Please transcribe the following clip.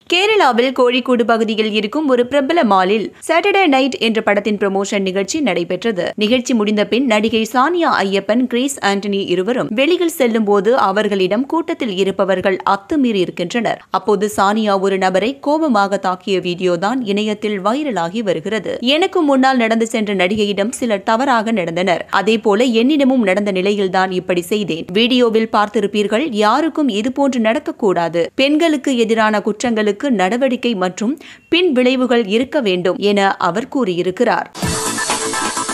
கேரளாவில் கோழிக்கூடு பகுதியில் இருக்கும் ஒரு பிரபல மாலில் சாட்டர்டே நைட் என்ற படத்தின் ப்ரமோஷன் நிகழ்ச்சி நடைபெற்றது நிகழ்ச்சி முடிந்த பின் நடிகை சானியா ஐயப்பன் கிரேஸ் ஆண்டனி இருவரும் வெளியில் செல்லும் போது அவர்களிடம் கூட்டத்தில் இருப்பவர்கள் அத்துமீறி இருக்கின்றனர் அப்போது சானியா ஒரு நபரை கோபமாக தாக்கிய வீடியோ தான் இணையத்தில் வைரலாகி வருகிறது எனக்கு முன்னால் நடந்து சென்ற நடிகையிடம் சிலர் தவறாக நடந்தனர் அதே போல என்னிடமும் நடந்த நிலையில்தான் இப்படி செய்தேன் வீடியோவில் பார்த்திருப்பீர்கள் யாருக்கும் இதுபோன்று நடக்கக்கூடாது பெண்களுக்கு எதிரான குற்றங்களுக்கு நடவடிக்கை மற்றும் பின் விளைவுகள் இருக்க வேண்டும் என அவர் கூறியிருக்கிறார்